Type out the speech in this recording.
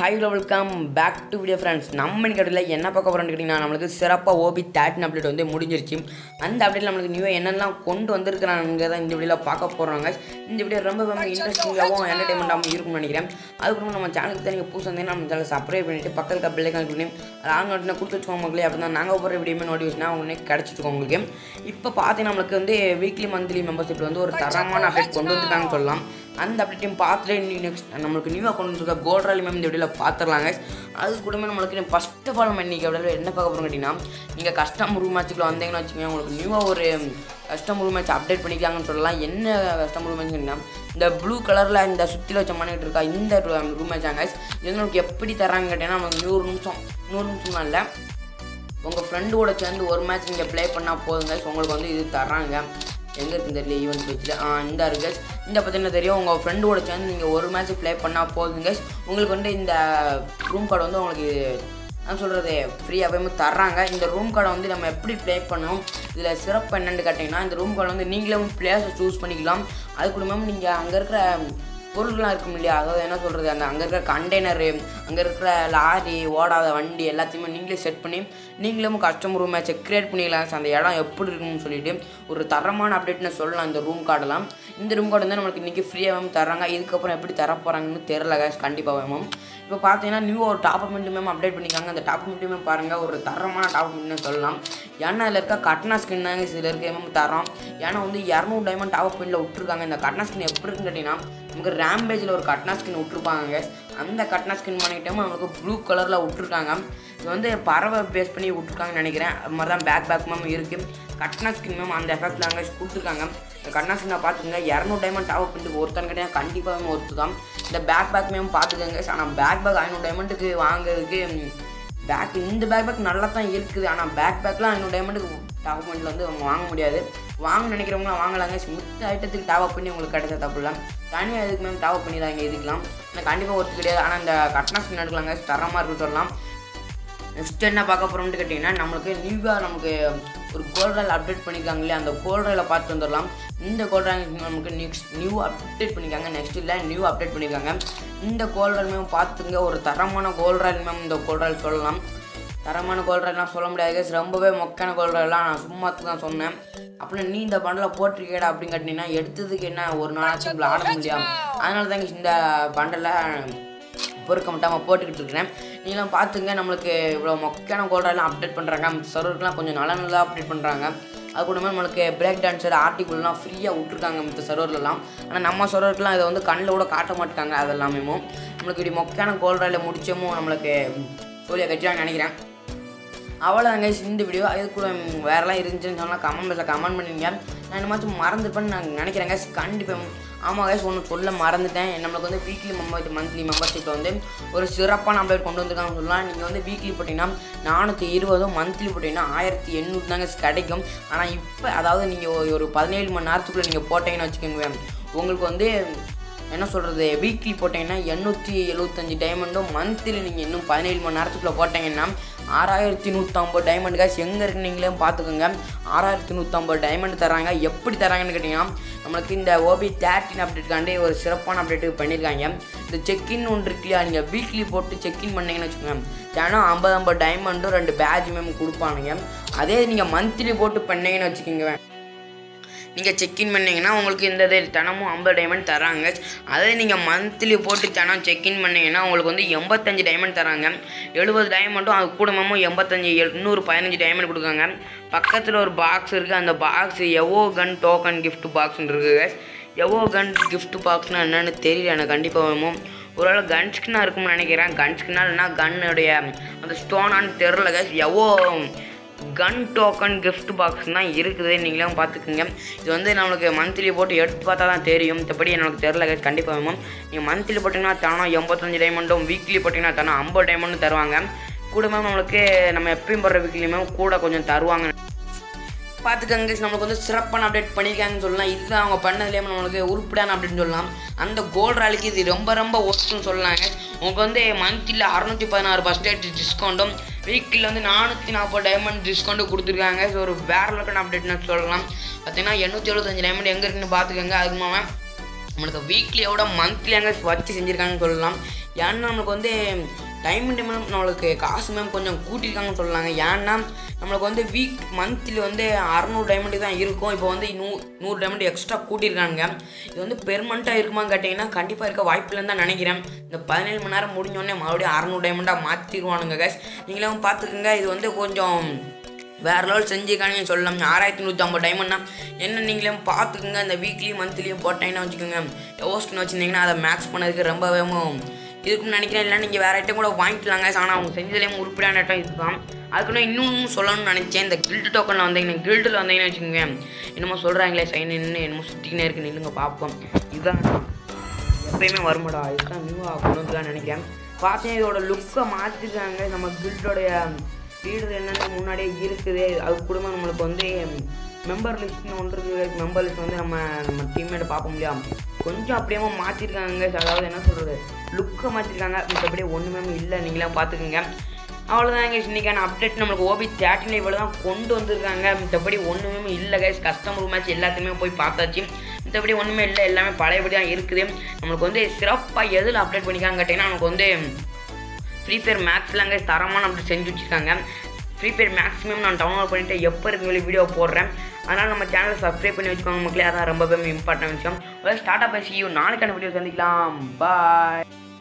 Hi welcome back to video friends நம்ம இன்னைக்கு கடையில் என்ன பார்க்க போகிறோம்னு கேட்டிங்கன்னா நம்மளுக்கு சிறப்பாக ஓபி தேர்ட்டின் அப்டேட் வந்து முடிஞ்சிருச்சு அந்த அப்டேட் நம்மளுக்கு நியூ என்னெல்லாம் கொண்டு வந்திருக்கிறாங்க தான் இந்த வீடியோவில் பார்க்க போகிறாங்க இந்த வீடியோ ரொம்ப ரொம்ப இன்ட்ரெஸ்டிங்காகவும் என்டர்டைன்மெண்ட்டாகவும் இருக்கும்னு நினைக்கிறேன் அதுக்கப்புறம் நம்ம சேனலுக்கு தான் நீங்கள் புதுசு வந்தீங்கன்னா நம்ம சேனல் சப்ஸ்கிரைப் பண்ணிவிட்டு பக்கத்தில் பெல்லை கனெக்ட் பண்ணி ராங் நோட்டினா கொடுத்து வச்சுக்கோங்க மக்களே அப்படி தான் நாங்கள் போகிற வீடியோமே நோட்டிஃபிகேஷன் உங்களுக்கு கிடச்சிருக்கோம் உங்களுக்கு இப்போ பார்த்தீங்கன்னா நம்மளுக்கு வந்து வீக்லி மந்த்லி மெம்பர்ஷிப்பில் வந்து ஒரு தரமான அப்டேட் கொண்டு வந்துருக்காங்கன்னு சொல்லலாம் அந்த அப்டேட்டையும் பார்த்துட்டு நீ நெக்ஸ்ட் நம்மளுக்கு நியூவாக கொண்டு வந்திருக்க கோல்ட் ராலி மேம் இந்த வீடியோவில் பார்த்துடலாங்க அது கூடமே நம்மளுக்கு ஃபஸ்ட் ஆஃப் ஆல் நம்ம இன்றைக்கி அப்படியே என்ன பார்க்க போகிறோம் கேட்டிங்கன்னா நீங்கள் கஸ்டம் ரூம் மேட்ச்சுக்குள்ள வந்தீங்கன்னு வச்சுக்கோங்க உங்களுக்கு நியூவாக ஒரு கஸ்டம் ரூம் மேட்ச் அப்டேட் பண்ணிக்கலாங்கன்னு சொல்லலாம் என்ன கஸ்டம் ரூம் மேட்ச் கேட்டிங்கன்னா இந்த ப்ளூ கலரில் இந்த சுற்றில வச்ச பண்ணிட்டு இருக்கா இந்த ரூம் மேட்சாங்க இது வந்து நமக்கு எப்படி தராங்க கேட்டிங்கன்னா நமக்கு நூறு நிமிஷம் நூறு நிமிஷம் இல்லை உங்கள் ஃப்ரெண்டோட சேர்ந்து ஒரு மேட்ச் நீங்கள் ப்ளே பண்ணால் போதுங்க உங்களுக்கு வந்து இது தராங்க எங்கே இருக்குது தெரியல ஈவெண்ட் பேஜில் ஆ இந்த இருக்கு guys. இந்த பார்த்தீங்கன்னா தெரியும் உங்கள் ஃப்ரெண்டோட சேர்ந்து நீங்கள் ஒரு மேட்ச் ப்ளே பண்ணால் போதுங்க guys. உங்களுக்கு வந்து இந்த ரூம் கார்டு வந்து உங்களுக்கு நான் சொல்கிறது ஃப்ரீயாகவே தர்றாங்க இந்த ரூம் கார்டை வந்து நம்ம எப்படி ப்ளே பண்ணணும் இதில் சிறப்பு என்னென்னு கேட்டிங்கன்னா இந்த ரூம் கார்டு வந்து நீங்களே பிளேஸை சூஸ் பண்ணிக்கலாம் அது கூட நீங்கள் அங்கே இருக்கிற பொருள்கள்லாம் இருக்கும் இல்லையா அதாவது என்ன சொல்கிறது அந்த அங்கே இருக்கிற கண்டெய்னரு அங்கே இருக்கிற லாரி ஓடாத வண்டி எல்லாத்தையுமே நீங்களே செட் பண்ணி நீங்களும் கஸ்டமர் ரூம் மேட்சை க்ரியேட் பண்ணிக்கலாம் அந்த இடம் எப்படி இருக்குன்னு சொல்லிட்டு ஒரு தரமான அப்டேட்னு சொல்லலாம் இந்த ரூம் கார்டெல்லாம் இந்த ரூம் கார்டு வந்து நம்மளுக்கு இன்றைக்கி ஃப்ரீயாகவும் தராங்க இதுக்கப்புறம் எப்படி தர போகிறாங்கன்னு தெரில guys கண்டிப்பாக மேம் இப்போ பார்த்தீங்கன்னா நியூ ஒரு டாப் அப்மெண்ட் மேம் அப்டேட் பண்ணிக்காங்க அந்த டாப் அப்மெண்ட் மேம் பாருங்கள் ஒரு தரமான டாப் அப்மெண்ட்னு சொல்லலாம் ஏன்னா இதில் இருக்க கட்னா ஸ்கின் தாங்க இதில் இருக்க மேம் தரோம் ஏன்னா வந்து இரநூறு டைமண்ட் டாப் அப்மெண்ட்டில் விட்டுருக்காங்க இந்த கட்னா ஸ்கின் எப்படி இருக்குன்னு கேட்டிங்கன்னா நமக்கு ரேம்பேஜில் ஒரு கட்னா ஸ்கின் விட்ருப்பாங்க guys. அந்த கட்னா ஸ்கின் பண்ணிக்கிட்டோம் நமக்கு ப்ளூ கலரில் விட்ருக்காங்க இது வந்து பறவை பேஸ் பண்ணி விட்ருக்காங்கன்னு நினைக்கிறேன் அது மாதிரி தான் பேக் பேக் மேம் இருக்குது கட்னா ஸ்கின் மேம் அந்த எஃபெக்ட் தாங்க கொடுத்துருக்காங்க இந்த கட்னா ஸ்கின்னை பார்த்துக்கோங்க இரநூறு டைமண்ட் டாப் பண்ணிட்டு ஒருத்தன் கிடையாது கண்டிப்பாக ஒருத்து தான் இந்த பேக் பேக் மேம் பார்த்துக்கோங்க ஆனால் பேக் பேக் ஐநூறு டைமண்ட்டுக்கு வாங்குறதுக்கு பேக் இந்த பேக் பேக் நல்லா தான் இருக்குது ஆனால் பேக் பேக்லாம் ஐநூறு டைமண்டுக்கு டாப் பாயிண்டில் வந்து அவங்க வாங்க முடியாது வாங்க நினைக்கிறவங்களாம் வாங்கலாங்க மித்த ஐட்டத்துக்கு டாப் பண்ணி உங்களுக்கு கிடைச்சா தப்புலாம் தனியாக எதுக்கு மேம் டாப் பண்ணி தான் இங்கே இதுக்கலாம் ஆனால் கண்டிப்பாக ஒருத்து கிடையாது ஆனால் இந்த கட்னா ஸ்கின் எடுக்கலாங்க தரமாக இருக்குன்னு சொல்லலாம் நெக்ஸ்ட் என்ன பார்க்க போகிறோம்னு கேட்டிங்கன்னா நம்மளுக்கு நியூவாக நமக்கு ஒரு கோல்ட் ராயில் அப்டேட் பண்ணியிருக்காங்க இல்லையா அந்த கோல்ட் ராயில் பார்த்து வந்துடலாம் இந்த கோல்ட் ராயில் நமக்கு நெக்ஸ்ட் நியூ அப்டேட் பண்ணியிருக்காங்க நெக்ஸ்ட் இல்லை நியூ அப்டேட் பண்ணியிருக்காங்க இந்த கோல்ட் ராயில் மேம் பார்த்துங்க ஒரு தரமான கோல்ட் ராயில் மேம் இந்த கோல்ட் ராயில் சொல்லலாம் தரமான கோல்ட் ராயிலாம் சொல்ல முடியாது guys. ரொம்பவே மொக்கான கோல்ட் ராயிலாம் நான் சும்மாத்துக்கு தான் சொன்னேன் அப்புறம் நீ இந்த பண்டலை போட்டிருக்கேடா அப்படின்னு கேட்டிங்கன்னா எடுத்ததுக்கு என்ன ஒரு நாளாச்சும் விளாட முடியாது அதனால தாங்க இந்த பண்டலை பொறுக்க மாட்டாமல் போட்டுக்கிட்டு இருக்கிறேன் நீங்களாம் பார்த்துங்க நம்மளுக்கு இவ்வளோ மொக்கையான கோல்டெல்லாம் அப்டேட் பண்ணுறாங்க சர்வருக்குலாம் கொஞ்சம் நல்ல நல்லா அப்டேட் பண்ணுறாங்க அது கூட நம்மளுக்கு பிரேக் டான்ஸர் ஆர்டிகிள்லாம் ஃப்ரீயாக விட்ருக்காங்க மற்ற சர்வர்லலாம் ஆனால் நம்ம சர்வருக்குலாம் இதை வந்து கண்ணில் கூட காட்ட மாட்டாங்க அதெல்லாமே நம்மளுக்கு இப்படி மொக்கையான கோல்ட்ராயில் முடிச்சமோ நம்மளுக்கு சொல்லி கட்சியாக நினைக்கிறேன் அவ்வளோதாங்க இந்த வீடியோ இது கூட ம், வேறெல்லாம் இருந்துச்சுன்னு சொன்னால் கமெண்ட் பாக்ஸில் கமெண்ட் பண்ணிங்க நான் இந்த மாதிரி மறந்துருப்பேன்னு நான் நினைக்கிறேன் guys. கண்டிப்பாக ஆமாம் guys ஒன்று சொல்ல மறந்துட்டேன் நம்மளுக்கு வந்து வீக்லி மெம்பர் மந்த்லி மெம்பர்ஷிப்பில் வந்து ஒரு சிறப்பான அப்டேட் கொண்டு வந்திருக்காங்கன்னு சொல்லலாம் நீங்கள் வந்து வீக்லி போட்டிங்கன்னா நானூற்றி இருபதும் மந்த்லி போட்டிங்கன்னா ஆயிரத்தி எண்ணூறு தாங்க கிடைக்கும் ஆனால் இப்போ அதாவது நீங்கள் ஒரு பதினேழு மணி நேரத்துக்குள்ளே நீங்கள் போட்டீங்கன்னு வச்சுக்கோங்க உங்களுக்கு வந்து என்ன சொல்கிறது வீக்லி போட்டிங்கன்னா எண்ணூற்றி எழுபத்தஞ்சு டைமண்டும் மந்த்லி நீங்கள் இன்னும் பதினேழு மணி நேரத்துக்குள்ளே போட்டிங்கன்னா ஆறாயிரத்தி நூற்றம்பது டைமண்ட் காசு எங்கே இருக்கு நீங்களே பார்த்துக்கோங்க ஆறாயிரத்தி நூற்றம்பது டைமண்ட் தராங்க எப்படி தராங்கன்னு கேட்டிங்கன்னா நம்மளுக்கு இந்த ஓபி தேர்ட்டின் அப்டேட்காண்டி ஒரு சிறப்பான அப்டேட்டு பண்ணியிருக்காங்க இந்த செக்இன் ஒன்று இருக்கு இல்லையா நீங்கள் வீக்லி போட்டு செக்இன் பண்ணீங்கன்னு வச்சுக்கோங்க தினம் ஐம்பது ஐம்பது டைமண்டும் ரெண்டு பேட்ச் மேம் கொடுப்பானுங்க அதே நீங்கள் மந்த்லி போட்டு பண்ணீங்கன்னு வச்சுக்கோங்க நீங்கள் செக்இன் பண்ணீங்கன்னா உங்களுக்கு இந்த இது தினமும் ஐம்பது டைமண்ட் தராங்க அதே நீங்கள் மந்த்லி போட்டு தினம் செக்இன் பண்ணீங்கன்னா உங்களுக்கு வந்து எண்பத்தஞ்சு டைமண்ட் தராங்க எழுபது டைமண்டும் அது கூடமாமோ எண்பத்தஞ்சு எண்ணூறு பதினஞ்சு டைமண்ட் கொடுக்காங்க பக்கத்தில் ஒரு பாக்ஸ் இருக்குது அந்த box evo gun token gift பாக்ஸ்னு இருக்குது எவோ கன் gift பாக்ஸ்னால் என்னென்னு தெரியல எனக்கு கண்டிப்பாக வேணும் ஒருவேளை கன் ஸ்கின்னாக இருக்கும்னு நினைக்கிறேன் கன் ஸ்கின்னா இல்லைன்னா கன்னுடைய அந்த ஸ்டோனான்னு தெரில guys evo gun token gift box தான் இருக்குது நீங்களும் பார்த்துக்குங்க இது வந்து நம்மளுக்கு மந்த்லி போட்டு எடுத்து பார்த்தா தான் தெரியும் மற்றபடி எனக்கு தெரில guys கண்டிப்பாக வேணும் நீங்கள் மந்த்லி போட்டிங்கன்னா தனம் எண்பத்தஞ்சு டைமண்டும் வீக்லி போட்டிங்கன்னா தனம் ஐம்பது டைமண்டும் தருவாங்க கூட மேம் நம்மளுக்கு நம்ம எப்பயும் போடுற வீக்லியுமே கூட கொஞ்சம் தருவாங்க பார்த்துக்கங்க guys, நம்மளுக்கு வந்து சிறப்பான அப்டேட் பண்ணியிருக்காங்கன்னு சொல்லலாம் இதுதான் அவங்க பண்ணதுலேயே நம்மளுக்கு உருப்படியான அப்படின்னு சொல்லலாம் அந்த கோல்ட் ராலிக்கு இது ரொம்ப ரொம்ப ஒர்க்குன்னு சொல்லலாங்க உங்களுக்கு வந்து மந்த்லியில் அறநூற்றி பதினாறு பர்சன்டேஜ் டிஸ்கவுண்ட்டும் வீக்கில் வந்து நானூற்றி நாற்பது டைமண்ட் டிஸ்கவுண்ட்டு கொடுத்துருக்காங்க ஸோ ஒரு வேற லெவலான அப்டேட்னு சொல்லலாம் பார்த்தீங்கன்னா எண்ணூற்றி எழுபத்தஞ்சு டைமண்ட் எங்கே இருக்குன்னு பார்த்துக்கோங்க அதுக்கு நம்மளுக்கு வீக்லியோட மந்த்லி அங்கே வச்சு செஞ்சுருக்காங்கன்னு சொல்லலாம் ஏன்னா நம்மளுக்கு வந்து டைம் மேம் நம்மளுக்கு காசு மேம் கொஞ்சம் கூட்டியிருக்காங்கன்னு சொல்லலாங்க ஏன்னா நம்மளுக்கு வந்து வீக் மந்த்லி வந்து அறநூறு டைமண்ட் தான் இருக்கும் இப்போ வந்து நூ நூறு டைமண்ட் எக்ஸ்ட்ரா கூட்டியிருக்காங்க இது வந்து பெர்மனண்ட்டாக இருக்குமான்னு கேட்டிங்கன்னா கண்டிப்பாக இருக்க வாய்ப்பில்லைன்னு தான் நினைக்கிறேன் இந்த பதினேழு மணி நேரம் முடிஞ்சோடனே மறுபடியும் அறநூறு டைமண்டாக மாற்றிடுவானுங்க கேஸ் நீங்களும் பார்த்துக்குங்க இது வந்து கொஞ்சம் வேறு லெவல் செஞ்சுக்கானு சொல்லலாம் ஆறாயிரத்தி நூற்றி ஐம்பது டைமண்ட்னா என்ன நீங்களே பார்த்துக்குங்க இந்த வீக்லி மந்த்லியும் போட்டீங்கன்னா வச்சுக்கோங்க ஓஸ்ட்னு வச்சுருந்தீங்கன்னா அதை மேக்ஸ் பண்ணதுக்கு ரொம்பவே இருக்கும்னு நினைக்கிறேன் இல்லை நீங்கள் வேறு ஐட்டம் கூட வாங்கிக்கலாங்க ஆனால் அவங்க செஞ்சதுலேயும் உருப்படியான ஐட்டம் இதுதான் அதுக்குன்னு இன்னும் சொல்லணும்னு நினச்சேன் இந்த கில்டு டோக்கனில் வந்தீங்கன்னா கில்டில் வந்தீங்கன்னு வச்சுக்கோங்க என்னமோ சொல்கிறாங்களே சைன் நின்று என்னமோ சுற்றிக்கினே இருக்கு நில்லுங்க பார்ப்போம் இதுதான் எப்பயுமே வருமாடா இதுதான் நியூவாக கொண்டு வந்துலாம் நினைக்கிறேன் பார்த்தேன் இதோட லுக்கை மாற்றிருக்காங்க நம்ம கில்டோடைய லீடர் என்னென்ன முன்னாடியே இருக்குது அது கூட நம்மளுக்கு வந்து மெம்பர் லிஸ்ட்னு ஒன்று இருக்குது மெம்பர் லிஸ்ட் வந்து நம்ம நம்ம டீம்மேட்டை பார்க்க முடியாது கொஞ்சம் அப்படியே மாற்றிருக்காங்க அதாவது என்ன சொல்கிறது லுக்கை மாற்றிருக்காங்க மற்றபடி ஒன்றுமே இல்லை நீங்களாம் பார்த்துக்குங்க அவ்வளோதான் கைஸ் இன்றைக்கான அப்டேட் நம்மளுக்கு ஓபி தேர்ட்டின் இவ்வளோ தான் கொண்டு வந்திருக்காங்க மற்றபடி ஒன்றுமே இல்லை கைஸ் கஸ்டமர் மேட்ச் எல்லாத்தையுமே போய் பார்த்தாச்சு மற்றபடி ஒன்றுமே இல்லை எல்லாமே பழையபடி தான் இருக்குது நம்மளுக்கு வந்து சிறப்பாக எதில் அப்டேட் பண்ணிக்காங்க கேட்டிங்கன்னா நமக்கு வந்து ஃப்ரீ ஃபயர் மேக்ஸில் அங்கே தரமான அப்படி செஞ்சு வச்சுருக்காங்க ஃப்ரீ ஃபயர் மேக்ஸிமம் நான் டவுன்லோட் பண்ணிவிட்டு எப்போ இருக்கு சொல்லி வீடியோ போடுறேன் அதனால் நம்ம சேனலை சப்ஸ்கிரைப் பண்ணி வச்சுக்கோங்க மக்களே அதான் ரொம்பவே இம்பார்ட்டன் விஷயம் ஸ்டார்ட் அப் ஐசியூ நாளைக்கான வீடியோ சந்திக்கலாம் பாய்